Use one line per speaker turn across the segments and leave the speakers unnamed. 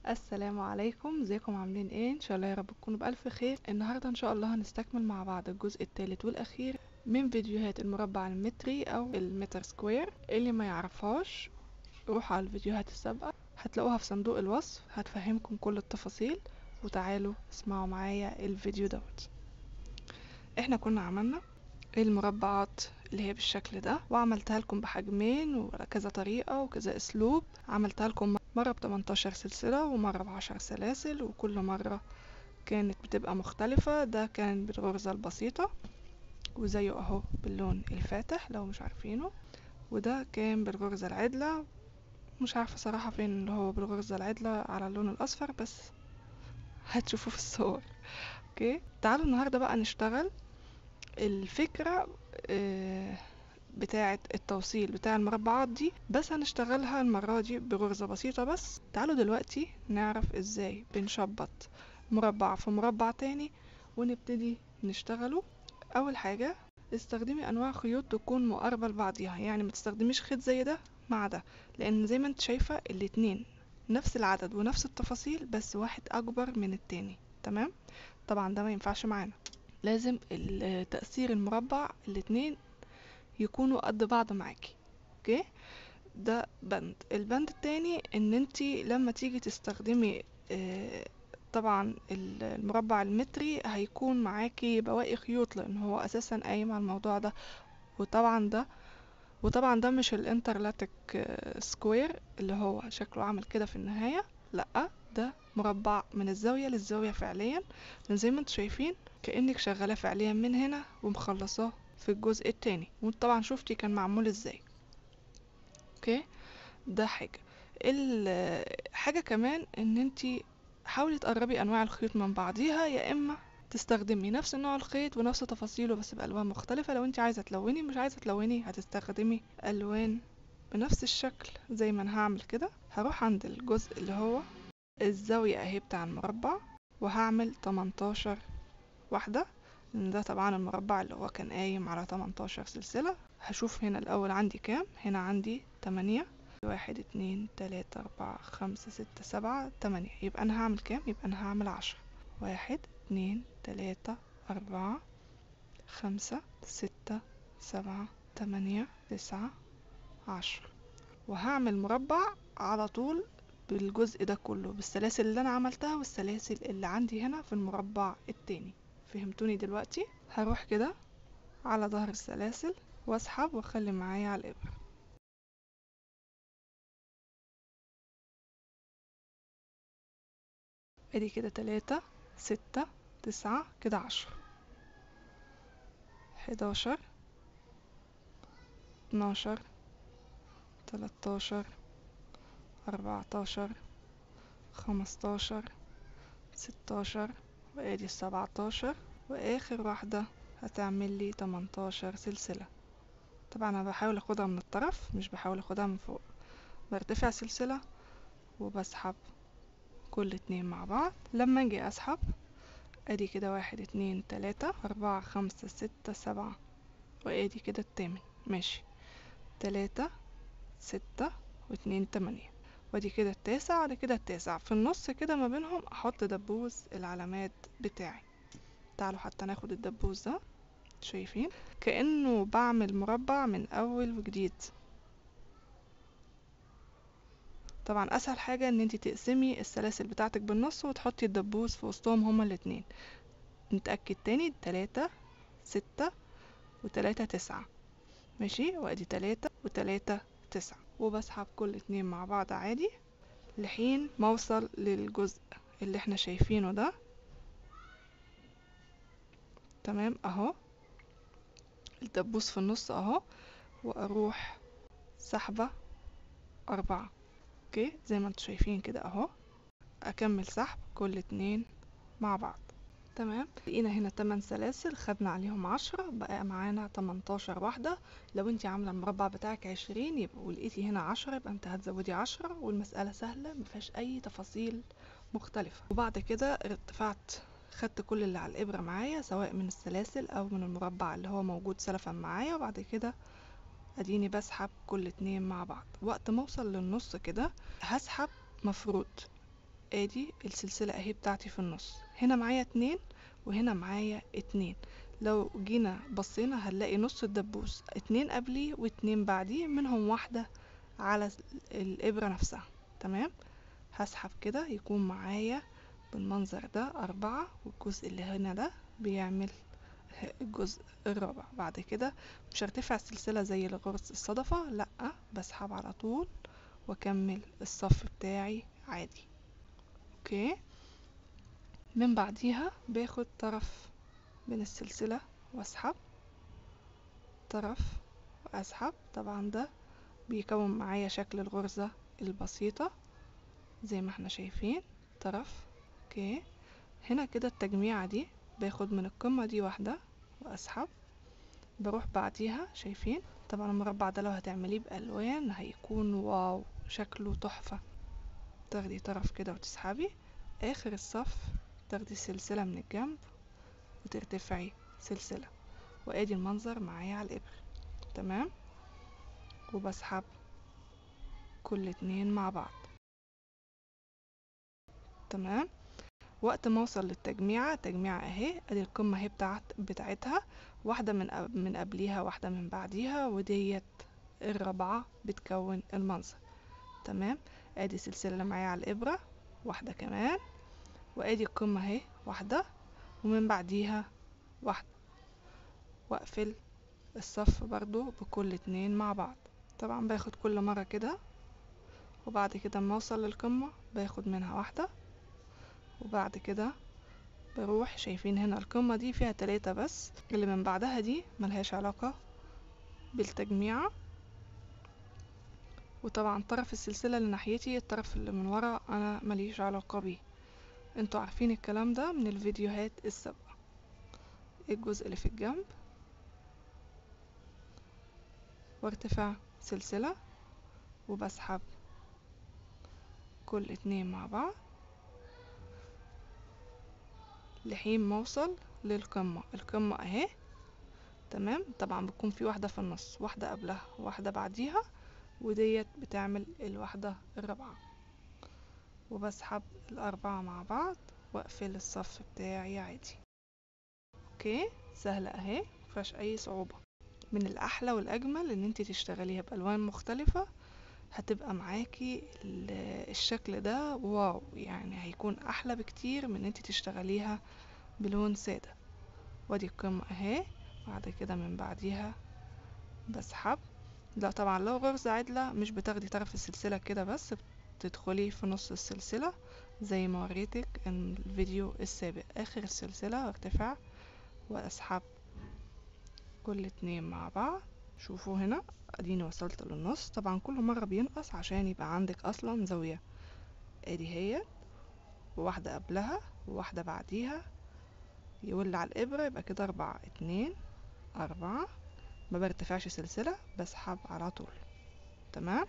السلام عليكم ازيكم عاملين ايه ان شاء الله يا رب تكونوا بالف خير النهارده ان شاء الله هنستكمل مع بعض الجزء الثالث والاخير من فيديوهات المربع المتري او المتر سكوير اللي ما يعرفهاش روحوا على الفيديوهات السابقه هتلاقوها في صندوق الوصف هتفهمكم كل التفاصيل وتعالوا اسمعوا معايا الفيديو دوت احنا كنا عملنا المربعات اللي هي بالشكل ده وعملتها لكم بحجمين وكذا طريقة وكذا اسلوب عملتها لكم مرة ب 18 سلسلة ومرة بعشر سلاسل وكل مرة كانت بتبقى مختلفة ده كان بالغرزة البسيطة وزيه اهو باللون الفاتح لو مش عارفينه وده كان بالغرزة العدلة مش عارفة صراحة فين اللي هو بالغرزة العدلة على اللون الأصفر بس هتشوفوه في الصور اوكي تعالوا النهاردة بقى نشتغل الفكرة آه، بتاعة التوصيل بتاع المربعات دي بس هنشتغلها المرة دي بغرزة بسيطة بس تعالوا دلوقتي نعرف ازاي بنشبط مربع في مربع تاني ونبتدي نشتغله اول حاجة استخدمي انواع خيوط تكون مقاربة لبعضيها يعني ما تستخدميش خيط زي ده مع ده لان زي ما انت شايفة الاتنين نفس العدد ونفس التفاصيل بس واحد اكبر من التاني تمام طبعا ده ما ينفعش معانا لازم ال- تأثير المربع الاتنين يكونوا قد بعض معاكي اوكي ده بند البند التاني ان انتي لما تيجي تستخدمي آه، طبعا ال- المربع المتري هيكون معاكي بواقي خيوط لان هو اساسا قايم على الموضوع ده وطبعا ده وطبعا ده مش الانترلاتيك آه، سكوير اللي هو شكله عامل كده في النهاية لا ده مربع من الزاوية للزاوية فعليا لان زي ما انتوا شايفين كأنك شغالة فعليا من هنا ومخلصاه في الجزء التاني وانت طبعا شفتي كان معمول ازاي اوكي ده حاجة الحاجة كمان ان انتي حاولي تقربي انواع الخيوط من بعضيها يا اما تستخدمي نفس نوع الخيط ونفس تفاصيله بس بألوان مختلفة لو انت عايزة تلوني مش عايزة تلوني هتستخدمي ألوان بنفس الشكل زي ما انا هعمل كده هروح عند الجزء اللي هو الزاوية اهي بتاع المربع وهعمل 18 واحدة لأن ده طبعا المربع اللي هو كان قايم على 18 سلسلة هشوف هنا الأول عندي كام هنا عندي 8 واحد اتنين تلاتة أربعة خمسة ستة سبعة تمانية يبقى أنا هعمل كام؟ يبقى أنا هعمل عشرة واحد اتنين تلاتة أربعة خمسة ستة سبعة تمانية تسعة عشرة وهعمل مربع على طول بالجزء ده كله بالسلاسل اللي أنا عملتها والسلاسل اللي عندي هنا في المربع التاني فهمتوني دلوقتي هروح كده على ظهر السلاسل واسحب واخلي معايا على الابره ادي كده تلاتة ستة تسعة كده عشرة حداشر اتناشر تلاتاشر اربعتاشر خمستاشر ستاشر وادي السبعتاشر واخر واحدة هتعمل لي 18 سلسلة طبعا انا بحاول اخدها من الطرف مش بحاول اخدها من فوق برتفع سلسلة وبسحب كل اتنين مع بعض لما اجي اسحب ادي كده واحد اتنين تلاتة اربعة خمسة ستة سبعة وادي كده التامن ماشي تلاتة ستة واتنين تمانية وادي كده التاسع وادي كده التاسع في النص كده ما بينهم احط دبوس العلامات بتاعي تعالوا حتى ناخد الدبوس ده شايفين كأنه بعمل مربع من اول وجديد طبعا اسهل حاجة ان انتي تقسمي السلاسل بتاعتك بالنص وتحطي الدبوس في وسطهم هما الاتنين نتأكد تاني تلاتة ستة وتلاتة تسعة ماشي وادي تلاتة وتلاتة تسعة وبسحب كل اتنين مع بعض عادي لحين ما اوصل للجزء اللي احنا شايفينه ده تمام اهو الدبوس في النص اهو واروح سحبة اربعة اوكي زي ما انتوا شايفين كده اهو اكمل سحب كل اتنين مع بعض تمام لقينا هنا 8 سلاسل خدنا عليهم عشرة بقى معانا 18 واحدة لو انت عاملة المربع بتاعك 20 يبقى ولقيتي هنا عشرة يبقى انت هتزودي عشرة والمسألة سهلة مفيهاش اي تفاصيل مختلفة وبعد كده ارتفعت خدت كل اللي على الإبرة معايا سواء من السلاسل أو من المربع اللي هو موجود سلفا معايا وبعد كده اديني بسحب كل اتنين مع بعض وقت ما اوصل للنص كده هسحب مفروض ادي السلسلة اهي بتاعتي في النص هنا معايا اتنين وهنا معايا اتنين لو جينا بصينا هنلاقي نص الدبوس اتنين قبليه واتنين بعديه منهم واحدة على الإبرة نفسها تمام هسحب كده يكون معايا بالمنظر ده أربعة والجزء اللي هنا ده بيعمل الجزء الرابع بعد كده مش هرتفع السلسلة زي الغرز الصدفة لأ بسحب على طول واكمل الصف بتاعي عادي اوكي من بعديها باخد طرف من السلسلة واسحب طرف واسحب طبعا ده بيكون معايا شكل الغرزة البسيطة زي ما احنا شايفين طرف اوكي هنا كده التجميعة دي باخد من القمة دي واحدة واسحب بروح بعديها شايفين طبعا المربع ده لو هتعمليه بألوان هيكون واو شكله تحفة تاخدي طرف كده وتسحبي اخر الصف تاخدي سلسلة من الجنب وترتفعي سلسلة وادي المنظر معايا على الابر تمام وبسحب كل اتنين مع بعض تمام وقت ما اوصل للتجميعة تجميعة اهي ادي القمة اهي بتاعت بتاعتها واحدة من أب من قبليها واحدة من بعديها وديت الرابعة بتكون المنظر تمام ادي السلسلة اللي معايا على الابرة واحدة كمان وادي القمة اهي واحدة ومن بعديها واحدة واقفل الصف برضو بكل اتنين مع بعض طبعا باخد كل مرة كده وبعد كده اما اوصل للقمة باخد منها واحدة وبعد كده بروح شايفين هنا القمة دي فيها تلاتة بس اللي من بعدها دي ملهاش علاقة بالتجميعة وطبعا طرف السلسلة اللي ناحيتي الطرف اللي من ورا انا مليش علاقة بيه انتوا عارفين الكلام ده من الفيديوهات السابقة الجزء اللي في الجنب وارتفاع سلسلة وبسحب كل اتنين مع بعض لحين ما اوصل للقمة القمة اهي تمام طبعا بتكون في واحدة في النص واحدة قبلها واحدة بعديها وديت بتعمل الواحدة الرابعة وبسحب الأربعة مع بعض واقفل الصف بتاعي عادي اوكي سهلة اهي مفيهاش اي صعوبة من الاحلى والاجمل ان انتي تشتغليها بالوان مختلفة هتبقى معاكي الشكل ده واو يعني هيكون احلى بكتير من ان انتي تشتغليها بلون سادة وادي القمة اهي بعد كده من بعديها بسحب لا طبعا لو غرزة عدلة مش بتاخدي طرف السلسلة كده بس بتدخلي في نص السلسلة زي ما وريتك الفيديو السابق اخر السلسلة ارتفاع واسحب كل اتنين مع بعض شوفوا هنا اديني وصلت للنص طبعا كل مرة بينقص عشان يبقى عندك اصلا زاوية ادي هي وواحدة قبلها وواحدة بعديها يولع على الابرة يبقى كده اربعة اتنين اربعة ما برتفعش سلسلة بسحب على طول تمام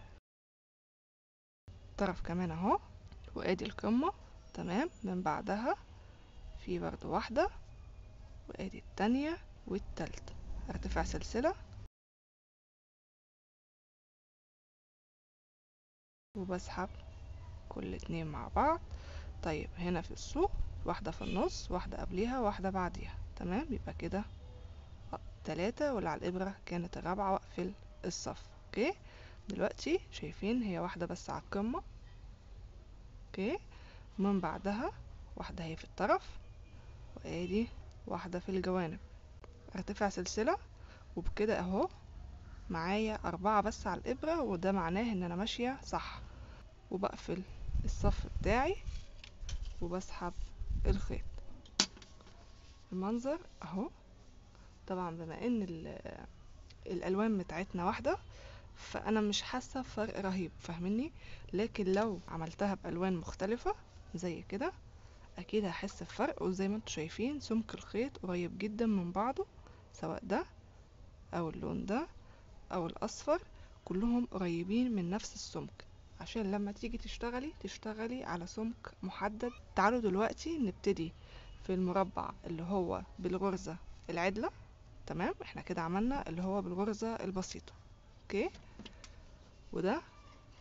طرف كمان اهو وادي القمة تمام من بعدها في برضو واحدة وادي التانية والتالتة ارتفع سلسلة وبسحب كل اتنين مع بعض طيب هنا في السوق واحدة في النص واحدة قبليها واحدة بعديها تمام يبقى كده تلاتة واللي على الإبرة كانت الرابعة واقفل الصف اوكي دلوقتي شايفين هي واحدة بس على القمة اوكي من بعدها واحدة هي في الطرف وادي واحدة في الجوانب ارتفع سلسلة وبكده اهو معايا أربعة بس على الإبرة وده معناه إن أنا ماشية صح وبقفل الصف بتاعي وبسحب الخيط المنظر اهو طبعا بما ان الالوان بتاعتنا واحده فانا مش حاسه بفرق رهيب فاهمني لكن لو عملتها بالوان مختلفه زي كده اكيد هحس بفرق وزي ما انتم شايفين سمك الخيط قريب جدا من بعضه سواء ده او اللون ده او الاصفر كلهم قريبين من نفس السمك عشان لما تيجي تشتغلي تشتغلي على سمك محدد تعالوا دلوقتي نبتدي في المربع اللي هو بالغرزة العدلة تمام احنا كده عملنا اللي هو بالغرزة البسيطة اوكي وده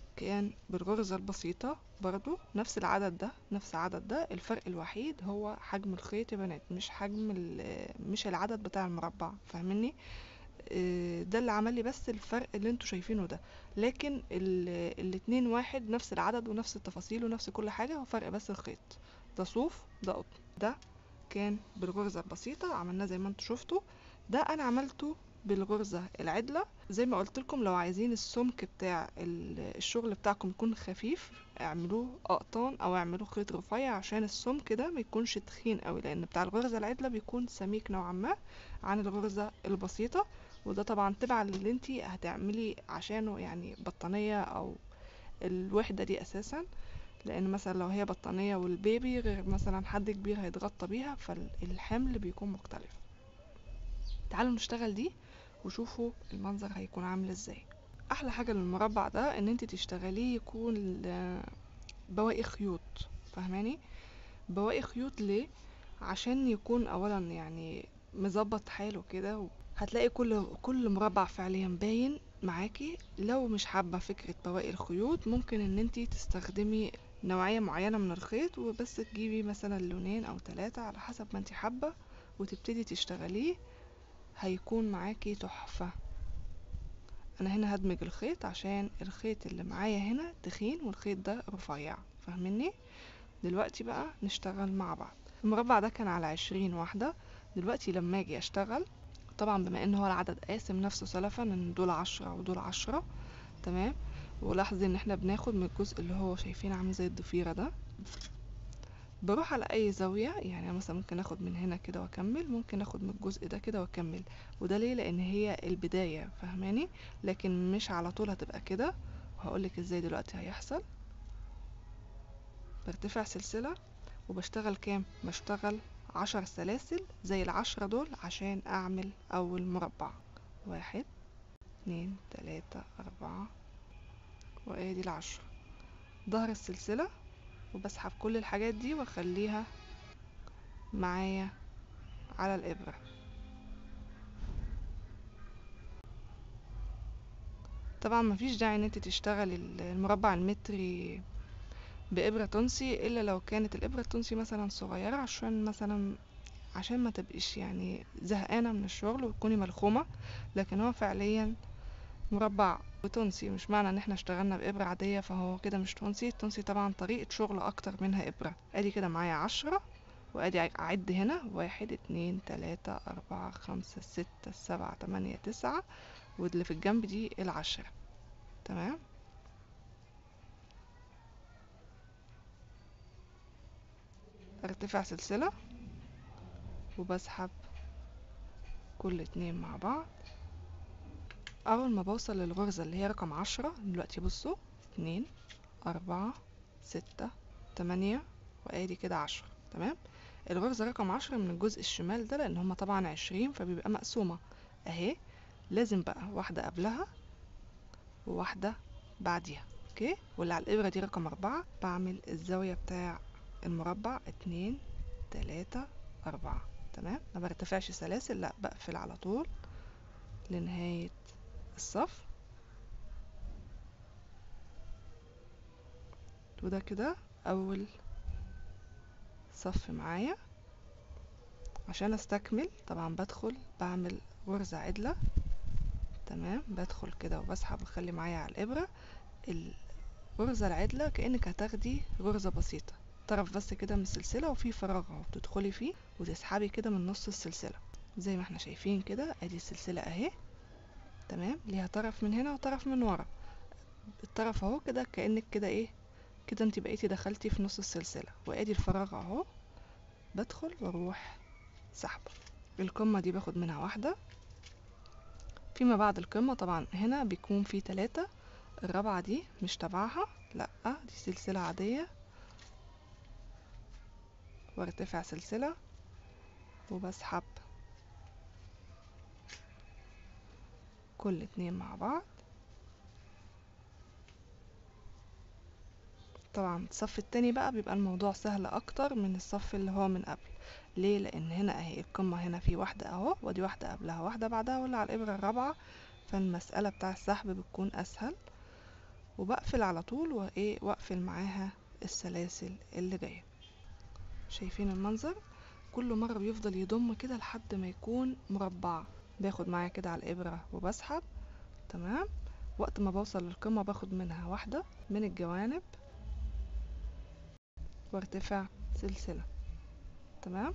كان بالغرزة البسيطة برضو نفس العدد ده نفس العدد ده الفرق الوحيد هو حجم الخيط يا بنات مش حجم مش العدد بتاع المربع فاهميني آه، ده اللي عمل لي بس الفرق اللي انتوا شايفينه ده لكن الاتنين واحد نفس العدد ونفس التفاصيل ونفس كل حاجة هو فرق بس الخيط ده صوف ده قطن ده كان بالغرزة البسيطة عملناه زي ما انتوا شفتوا ده انا عملته بالغرزة العدلة زي ما قلت لكم لو عايزين السمك بتاع الشغل بتاعكم يكون خفيف اعملوه اقطان او اعملوه خيط رفيع عشان السمك ده ما يكونش تخين قوي لان بتاع الغرزة العدلة بيكون سميك نوعا ما عن الغرزة البسيطة وده طبعا تبع اللي انتي هتعملي عشانه يعني بطانية او الوحدة دي اساسا لان مثلا لو هي بطانية والبيبي غير مثلا حد كبير هيتغطى بيها فالحمل بيكون مختلف تعالوا نشتغل دي وشوفوا المنظر هيكون عامل ازاي احلى حاجة للمربع ده ان انت تشتغليه يكون بواقي خيوط فاهماني بواقي خيوط ليه عشان يكون اولا يعني مظبط حاله كده هتلاقي كل كل مربع فعليا باين معاكي لو مش حابة فكرة بواقي الخيوط ممكن ان انتي تستخدمي نوعية معينة من الخيط وبس تجيبي مثلا لونين او ثلاثة على حسب ما انتي حابة وتبتدي تشتغليه هيكون معاكي تحفة انا هنا هدمج الخيط عشان الخيط اللي معايا هنا تخين والخيط ده رفيع فاهميني دلوقتي بقى نشتغل مع بعض المربع ده كان على عشرين واحدة دلوقتي لما اجي اشتغل طبعا بما ان هو العدد قاسم نفسه سلفا ان دول عشرة ودول عشرة تمام ولاحظي ان احنا بناخد من الجزء اللي هو شايفين عامل زي الضفيرة ده بروح على اي زاوية يعني مثلا ممكن اخد من هنا كده واكمل ممكن اخد من الجزء ده كده واكمل وده ليه لان هي البداية فاهماني لكن مش على طول هتبقى كده وهقولك ازاي دلوقتي هيحصل برتفع سلسلة وبشتغل كام بشتغل عشر سلاسل زي العشرة دول عشان اعمل اول مربع واحد اتنين تلاتة اربعة وادي العشرة ظهر السلسلة وبسحب كل الحاجات دي واخليها معايا على الابرة طبعا مفيش داعي ان انت تشتغلي المربع المتري بإبرة تونسي إلا لو كانت الإبرة التونسي مثلا صغيرة عشان مثلا عشان ما تبقيش يعني زهقانة من الشغل وتكوني ملخومة لكن هو فعليا مربع تونسي مش معنى ان احنا اشتغلنا بإبرة عادية فهو كده مش تونسي التونسي طبعا طريقة شغل اكتر منها إبرة ادي كده معايا عشرة وادي اعد هنا واحد اتنين تلاتة اربعة خمسة ستة سبعة تمانية تسعة واللي في الجنب دي العشرة تمام ارتفع سلسلة وبسحب كل اتنين مع بعض اول ما بوصل للغرزة اللي هي رقم عشرة دلوقتي بصوا اتنين اربعة ستة تمانية وادي كده عشرة تمام الغرزة رقم عشرة من الجزء الشمال ده لان هما طبعا عشرين فبيبقى مقسومة اهي لازم بقى واحدة قبلها وواحدة بعديها اوكي واللي على الابرة دي رقم اربعة بعمل الزاوية بتاع المربع اتنين تلاتة اربعة تمام ما برتفعش سلاسل لا بقفل على طول لنهاية الصف وده كده اول صف معايا عشان استكمل طبعا بدخل بعمل غرزة عدلة تمام بدخل كده وبسحب واخلي معايا على الابرة الغرزة العدلة كأنك هتاخدي غرزة بسيطة طرف بس كده من السلسلة وفي فراغ اهو بتدخلي فيه وتسحبي كده من نص السلسلة زي ما احنا شايفين كده ادي السلسلة اهي تمام ليها طرف من هنا وطرف من ورا الطرف اهو كده كأنك كده ايه كده انت بقيتي دخلتي في نص السلسلة وادي الفراغ اهو بدخل واروح سحبة القمة دي باخد منها واحدة فيما بعد القمة طبعا هنا بيكون في تلاتة الرابعة دي مش تبعها لأ دي سلسلة عادية وارتفع سلسلة وبسحب كل اتنين مع بعض طبعا الصف التاني بقى بيبقى الموضوع سهل اكتر من الصف اللي هو من قبل ليه لان هنا اهي القمة هنا في واحدة اهو ودي واحدة قبلها واحدة بعدها واللي على الابرة الرابعة فالمسألة بتاع السحب بتكون اسهل وبقفل على طول وايه واقفل معاها السلاسل اللي جايه شايفين المنظر كل مرة بيفضل يضم كده لحد ما يكون مربع باخد معايا كده على الإبرة وبسحب تمام وقت ما بوصل للقمة باخد منها واحدة من الجوانب وارتفع سلسلة تمام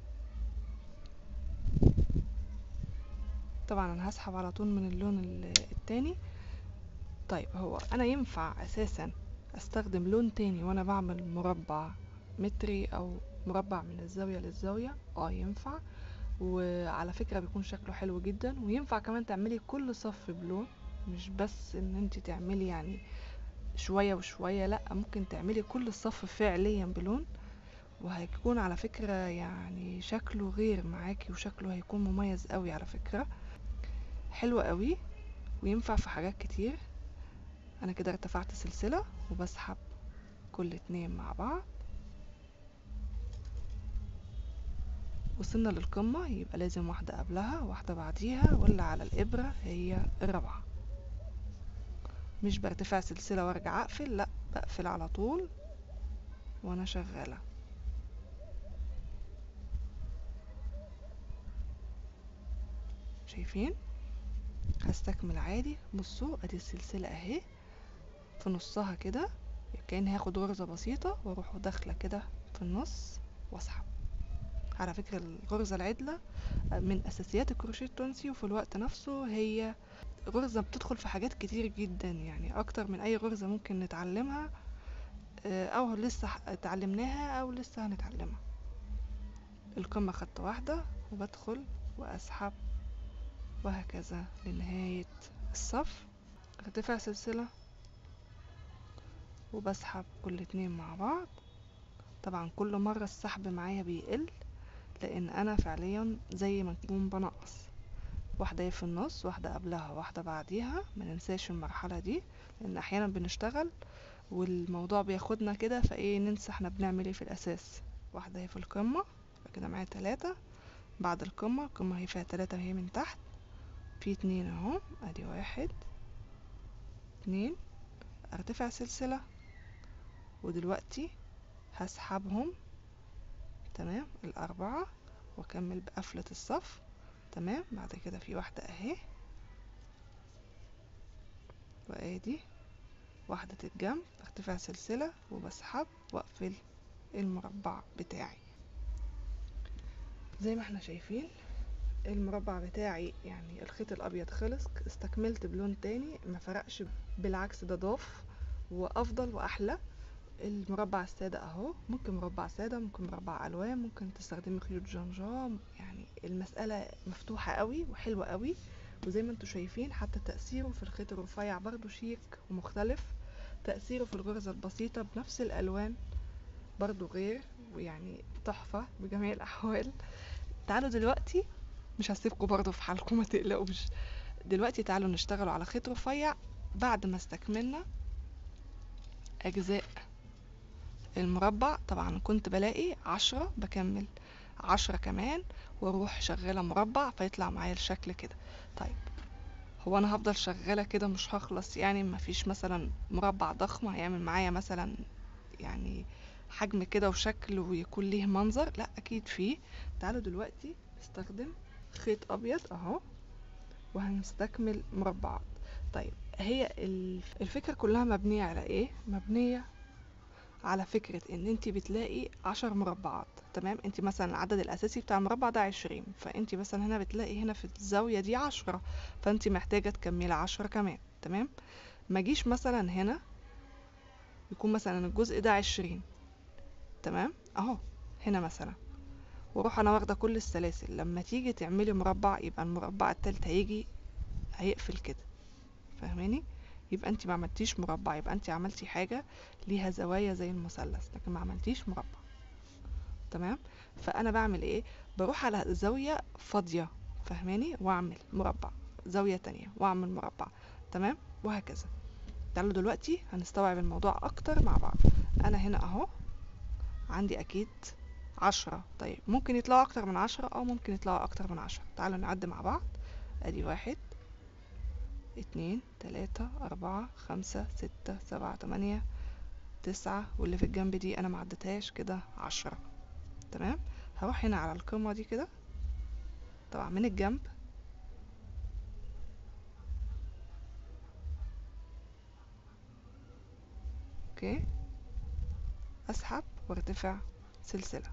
طبعا انا هسحب على طول من اللون التاني طيب هو انا ينفع اساسا استخدم لون تاني وانا بعمل مربع متري او مربع من الزاوية للزاوية اه ينفع وعلى فكرة بيكون شكله حلو جدا وينفع كمان تعملي كل صف بلون مش بس ان انت تعملي يعني شوية وشوية لا ممكن تعملي كل الصف فعليا بلون وهيكون على فكرة يعني شكله غير معاكي وشكله هيكون مميز قوي على فكرة حلو قوي وينفع في حاجات كتير انا كده ارتفعت سلسلة وبسحب كل اتنين مع بعض وصلنا للقمة يبقى لازم واحدة قبلها واحدة بعديها واللي على الإبرة هي الرابعة مش برتفع سلسلة وارجع اقفل لا بقفل على طول وانا شغالة شايفين هستكمل عادي بصوا ادي السلسلة اهي في نصها كده كأن هاخد غرزة بسيطة واروح داخلة كده في النص واسحب على فكرة الغرزة العدلة من اساسيات الكروشيه التونسي وفي الوقت نفسه هي غرزة بتدخل في حاجات كتير جدا يعني اكتر من اي غرزة ممكن نتعلمها او لسه اتعلمناها او لسه هنتعلمها القمة خدت واحدة وبدخل واسحب وهكذا لنهاية الصف ارتفع سلسلة وبسحب كل اتنين مع بعض طبعا كل مرة السحب معايا بيقل لان انا فعليا زي ما اكون بنقص واحدة في النص واحدة قبلها واحدة بعديها ما ننساش المرحلة دي لان احيانا بنشتغل والموضوع بياخدنا كده فايه ننسى احنا بنعمل ايه في الاساس واحدة هي في القمة كده معايا تلاتة بعد القمة القمة هي فيها تلاتة هي من تحت في اتنين اهو ادي واحد اتنين ارتفع سلسلة ودلوقتي هسحبهم تمام الاربعة واكمل بقفلة الصف تمام بعد كده في واحدة اهي وادي واحدة الجنب ارتفع سلسلة وبسحب واقفل المربع بتاعي زي ما احنا شايفين المربع بتاعي يعني الخيط الابيض خلص استكملت بلون تاني ما فرقش بالعكس ده ضاف وافضل واحلى المربع السادة اهو ممكن مربع سادة ممكن مربع الوان ممكن تستخدمي خيوط جنجام يعني المسألة مفتوحة قوي وحلوة قوي وزي ما انتوا شايفين حتى تأثيره في الخيط الرفيع برضو شيك ومختلف تأثيره في الغرزة البسيطة بنفس الألوان برضو غير ويعني تحفة بجميع الأحوال تعالوا دلوقتي مش هسيبكم برضو في حالكم ما تقلقوش دلوقتي تعالوا نشتغلوا على خيط رفيع بعد ما استكملنا أجزاء المربع طبعا كنت بلاقي عشرة بكمل عشرة كمان واروح شغالة مربع فيطلع معايا الشكل كده طيب هو انا هفضل شغالة كده مش هخلص يعني مفيش مثلا مربع ضخم هيعمل معايا مثلا يعني حجم كده وشكل ويكون ليه منظر لا اكيد فيه تعالوا دلوقتي نستخدم خيط ابيض اهو وهنستكمل مربعات طيب هي الفكرة كلها مبنية على ايه مبنية على فكرة ان انت بتلاقي عشر مربعات تمام انت مثلا العدد الاساسي بتاع المربع ده عشرين فانت مثلا هنا بتلاقي هنا في الزاوية دي عشرة فانت محتاجة تكملي عشرة كمان تمام مجيش مثلا هنا يكون مثلا الجزء ده عشرين تمام اهو هنا مثلا واروح انا واخده كل السلاسل لما تيجي تعملي مربع يبقى المربع التالت هيجي هيقفل كده فاهماني يبقى انت ما عملتيش مربع يبقى انت عملتي حاجه ليها زوايا زي المثلث لكن ما عملتيش مربع تمام فانا بعمل ايه بروح على زاويه فاضيه فاهماني واعمل مربع زاويه تانية واعمل مربع تمام وهكذا تعالوا دلوقتي هنستوعب الموضوع اكتر مع بعض انا هنا اهو عندي اكيد عشرة طيب ممكن يطلعوا اكتر من عشرة او ممكن يطلعوا اكتر من عشرة تعالوا نعد مع بعض ادي واحد اتنين تلاتة أربعة خمسة ستة سبعة تمانية تسعة واللي في الجنب دي أنا معدتهاش كده عشرة تمام هروح هنا على القمة دي كده طبعا من الجنب اوكي اسحب وارتفع سلسلة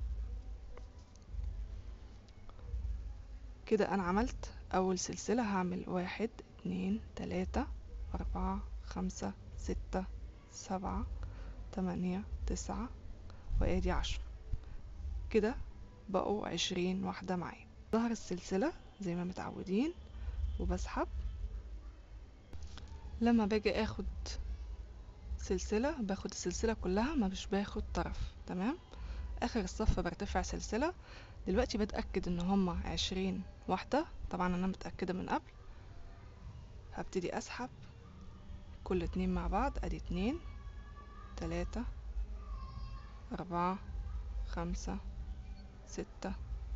كده انا عملت اول سلسلة هعمل واحد اتنين تلاتة اربعة خمسة ستة سبعة تمانية تسعة وادي عشرة كده بقوا عشرين واحدة معايا ظهر السلسلة زي ما متعودين وبسحب لما باجي اخد سلسلة باخد السلسلة كلها ما مش باخد طرف تمام اخر الصف برتفع سلسلة دلوقتي بتأكد ان هما عشرين واحدة طبعا انا متأكدة من قبل هبتدي اسحب كل اتنين مع بعض ادي اتنين تلاتة اربعة خمسة ستة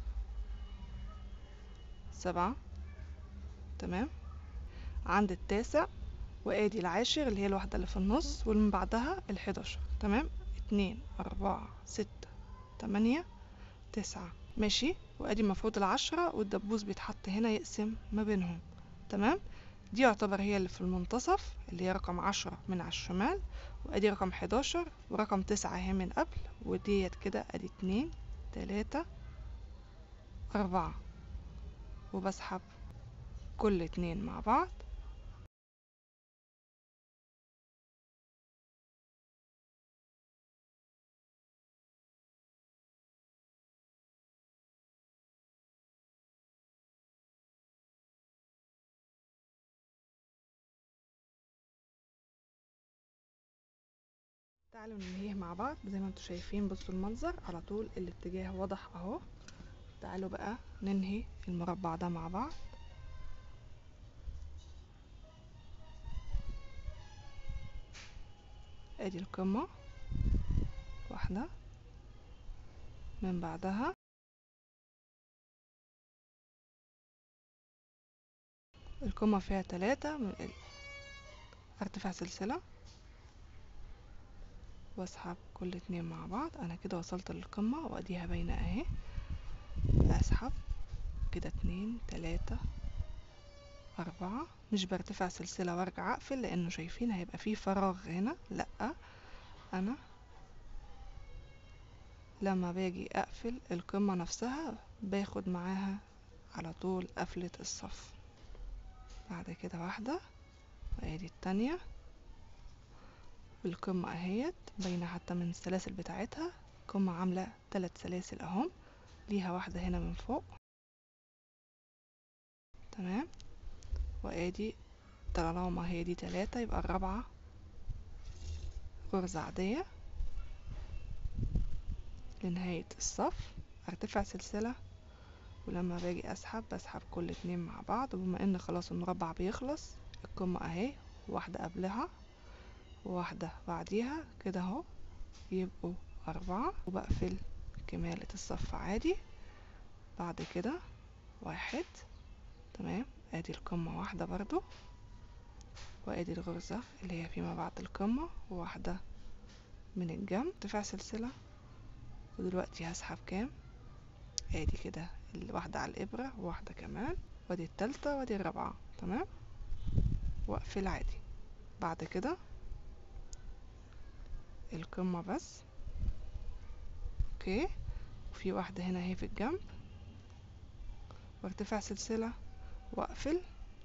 سبعة تمام عند التاسع وادي العاشر اللي هي الواحدة اللي في النص واللي بعدها الحداشر تمام اتنين اربعة ستة تمانية تسعة ماشي وادي المفروض العشرة والدبوس بيتحط هنا يقسم ما بينهم تمام دي يعتبر هي اللي في المنتصف اللي هي رقم عشرة من على الشمال وادي رقم حداشر ورقم تسعة اهي من قبل وديت كده ادي اتنين تلاتة اربعة وبسحب كل اتنين مع بعض تعالوا ننهيه مع بعض زي ما انتوا شايفين بصوا المنظر على طول الاتجاه واضح اهو تعالوا بقى ننهي المربع ده مع بعض ادي القمة واحدة من بعدها القمة فيها تلاتة من ال... ارتفع سلسلة واسحب كل اتنين مع بعض انا كده وصلت للقمة واديها باينة اهي اسحب كده اتنين تلاتة اربعة مش برتفع سلسلة وارجع اقفل لانه شايفين هيبقى فيه فراغ هنا لا انا لما باجي اقفل القمة نفسها باخد معاها على طول قفلة الصف بعد كده واحدة وادي التانية والقمة اهيت باينة حتى من السلاسل بتاعتها قمة عاملة تلات سلاسل اهم ليها واحدة هنا من فوق تمام وادي طالما هي دي تلاتة يبقى الرابعة غرزة عادية لنهاية الصف ارتفع سلسلة ولما باجي اسحب بسحب كل اتنين مع بعض وبما ان خلاص المربع بيخلص القمة اهي واحدة قبلها وواحدة بعديها كده اهو يبقوا أربعة وبقفل كمالة الصف عادي بعد كده واحد تمام ادي القمة واحدة برضو وادي الغرزة اللي هي فيما بعد القمة وواحدة من الجنب ارتفاع سلسلة ودلوقتي هسحب كام ادي كده واحدة على الابرة وواحدة كمان وادي التالتة وادي الرابعة تمام واقفل عادي بعد كده القمة بس اوكي وفي واحدة هنا اهي في الجنب وارتفع سلسلة واقفل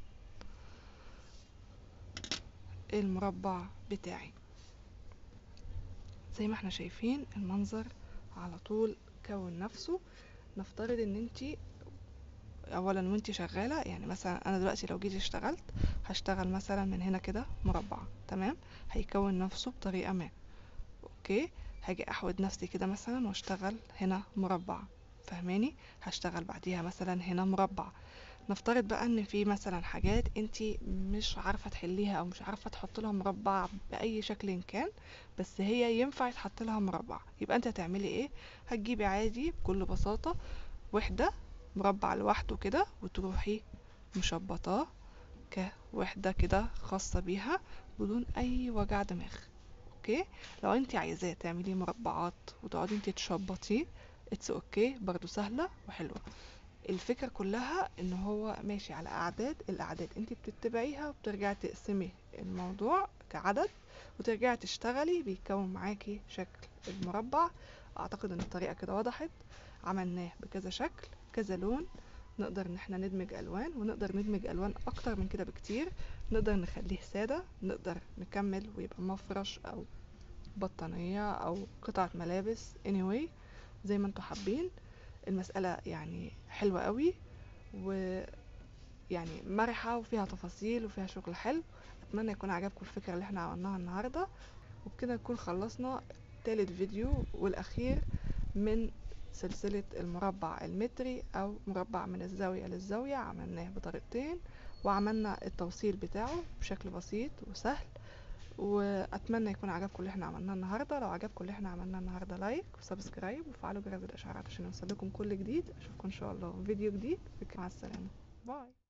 المربع بتاعي زي ما احنا شايفين المنظر على طول كون نفسه نفترض ان انتي اولا وانتي شغالة يعني مثلا انا دلوقتي لو جيت اشتغلت هشتغل مثلا من هنا كده مربع تمام هيكون نفسه بطريقة ما اوكي هاجي احود نفسي كده مثلا واشتغل هنا مربع فهماني هشتغل بعديها مثلا هنا مربع نفترض بقى ان في مثلا حاجات انتي مش عارفة تحليها او مش عارفة تحط لها مربع باي شكل كان بس هي ينفع يتحط لها مربع يبقى انت هتعملي ايه هتجيبي عادي بكل بساطة وحدة مربع لوحده كده وتروحي مشبطاه كوحدة كده خاصة بيها بدون اي وجع دماغ اوكي لو انت عايزاه تعمليه مربعات وتقعدي انت تشبطيه اتس اوكي برضو سهلة وحلوة الفكرة كلها ان هو ماشي على اعداد الاعداد انت بتتبعيها وبترجعي تقسمي الموضوع كعدد وترجعي تشتغلي بيكون معاكي شكل المربع اعتقد ان الطريقة كده وضحت عملناه بكذا شكل كذا لون نقدر ان احنا ندمج الوان ونقدر ندمج الوان اكتر من كده بكتير نقدر نخليه سادة نقدر نكمل ويبقى مفرش او بطانية او قطعة ملابس anyway زي ما انتوا حابين المسألة يعني حلوة قوي و يعني مرحة وفيها تفاصيل وفيها شغل حلو اتمنى يكون عجبكم الفكرة اللي احنا عملناها النهاردة وبكده نكون خلصنا تالت فيديو والاخير من سلسلة المربع المتري او مربع من الزاوية للزاوية عملناه بطريقتين وعملنا التوصيل بتاعه بشكل بسيط وسهل واتمنى يكون عجبكم اللي احنا عملناه النهارده لو عجبكم اللي احنا عملناه النهارده لايك وسبسكرايب وفعلوا جرس الاشعارات عشان يوصلكم كل جديد اشوفكم ان شاء الله في فيديو جديد مع السلامه باي